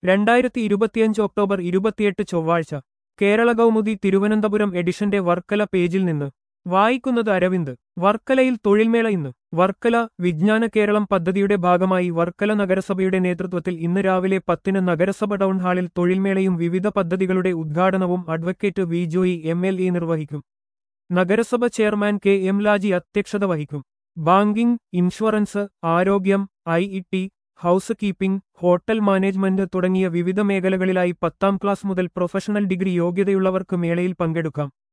രണ്ടായിരത്തി ഇരുപത്തിയഞ്ച് ഒക്ടോബർ ഇരുപത്തിയെട്ട് ചൊവ്വാഴ്ച കേരള കൗമുദി തിരുവനന്തപുരം എഡിഷന്റെ വർക്കല പേജിൽ നിന്ന് വായിക്കുന്നത് അരവിന്ദ് വർക്കലയിൽ തൊഴിൽമേള ഇന്ന് വർക്കല വിജ്ഞാന കേരളം പദ്ധതിയുടെ ഭാഗമായി വർക്കല നഗരസഭയുടെ നേതൃത്വത്തിൽ ഇന്ന് രാവിലെ പത്തിന് നഗരസഭ ടൗൺ ഹാളിൽ തൊഴിൽമേളയും വിവിധ പദ്ധതികളുടെ ഉദ്ഘാടനവും advocate V Joy M L A നിർവഹിക്കും നഗരസഭ ചെയർമാൻ കെ എം ലാജി അധ്യക്ഷത വഹിക്കും ബാങ്കിംഗ് ഇൻഷുറൻസ് ആരോഗ്യം I E T housekeeping hotel management തുടങ്ങിയ വിവിധ മേഖലകളിലായി പത്താം ക്ലാസ് മുതൽ പ്രൊഫഷണൽ ഡിഗ്രി യോഗ്യതയുള്ളവർക്ക് മേളയിൽ പങ്കെടുക്കാം